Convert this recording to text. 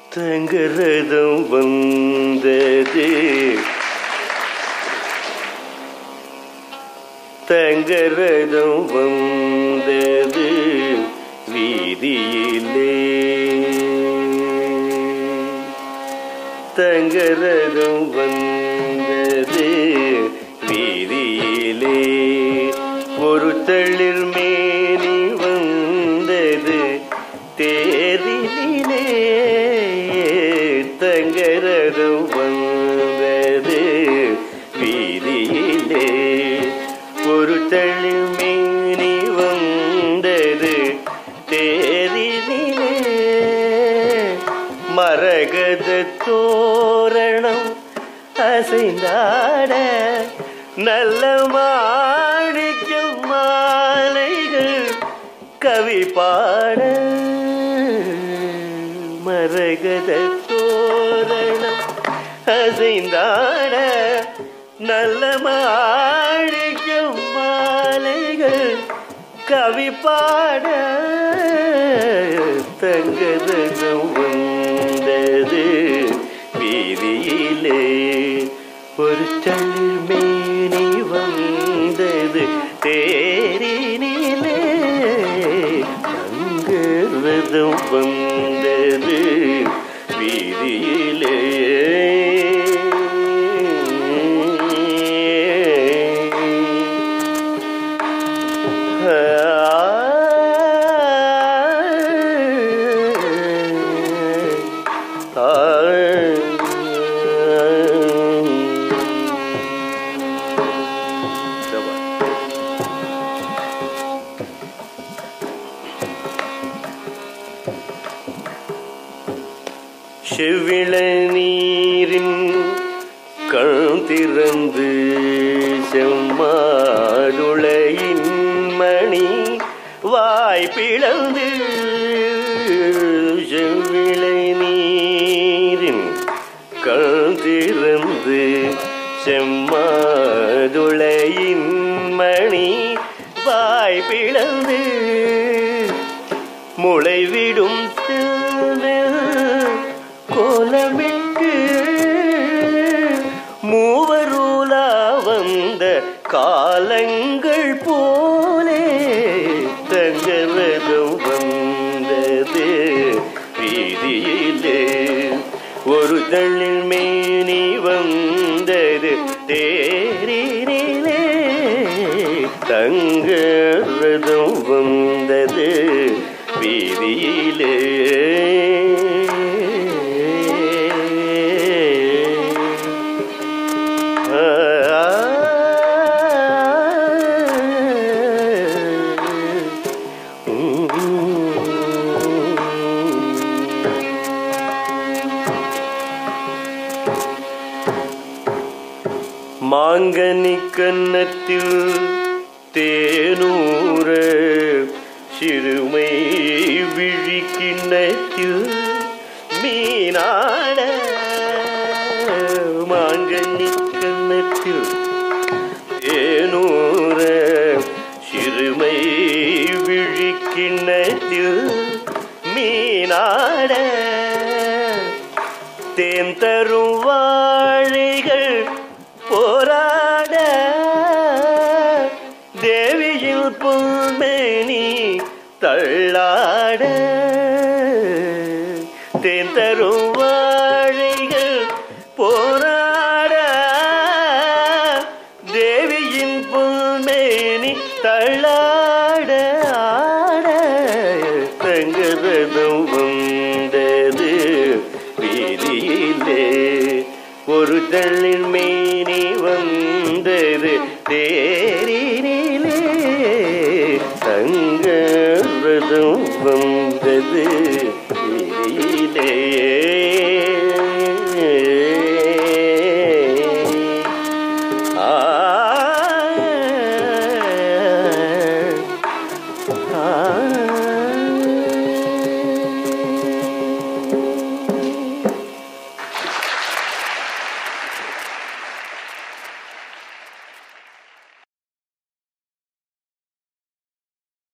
தங்கரதம் வந்தது தங்கரதம் வந்தது வீதியிலே தங்கரதம் வந்தது வீதியிலே ஒரு தளிர் மேனி வந்தது தேரிலே தங்கரதம் வந்தது வீதியிலே ஒரு தளிர் மேனி வந்தது தேரிலே மரகத தோரணம் அசைந்தாட நல்ல மாணிக்கம் மாலைகள் கவி பாட மரகத தோரணம் அசைந்தாட நல்ல மாணிக்கம் மாலைகள் கவி பாட தங்கதகம் வந்தது வீதியிலே ஒரு தளிர் மேனி வந்தது தேரினிலே தங்கரதம் வந்தது வீதியிலே செவிள நீரின் கண் திறந்து செம்மாதுளையின் மணி வாய் பிளந்து செவ்விளை நீரின் கண் திறந்து செம்மாதுளையின் மணி வாய் பிளந்து முளைவிடும் செல்வெல் கோலமிட்டு மூவரூலா வந்த காலங்கள் போலே தங்கரதம் வந்தது வீதியிலே ஒரு தள்ளில் மேனி வந்தது தேரினிலே தங்கரதம் வந்தது வீதியிலே மாங்கனி கன்னத்தில் தேனூர சிறுமை விழிக்கிண்ணத்தில் மீனாட மாங்கனி கன்னத்தில் தேனூர சிறுமை விழிக்கிண்ணத்தில் மீனாட தேன் தரும் வாழைகள் போராட தேவியில் புல்மேனி தள்ளாட தேன் தரும் வாழைகள் போராட தேவியின் புல்மேனி தள்ளாட ஆட தங்கரதம் வந்தது வீதியிலே ஒரு தள்ளின் மேனி வந்தது தேரினிலே தங்கரதம் வந்தது வீதியிலே ஆ ஆ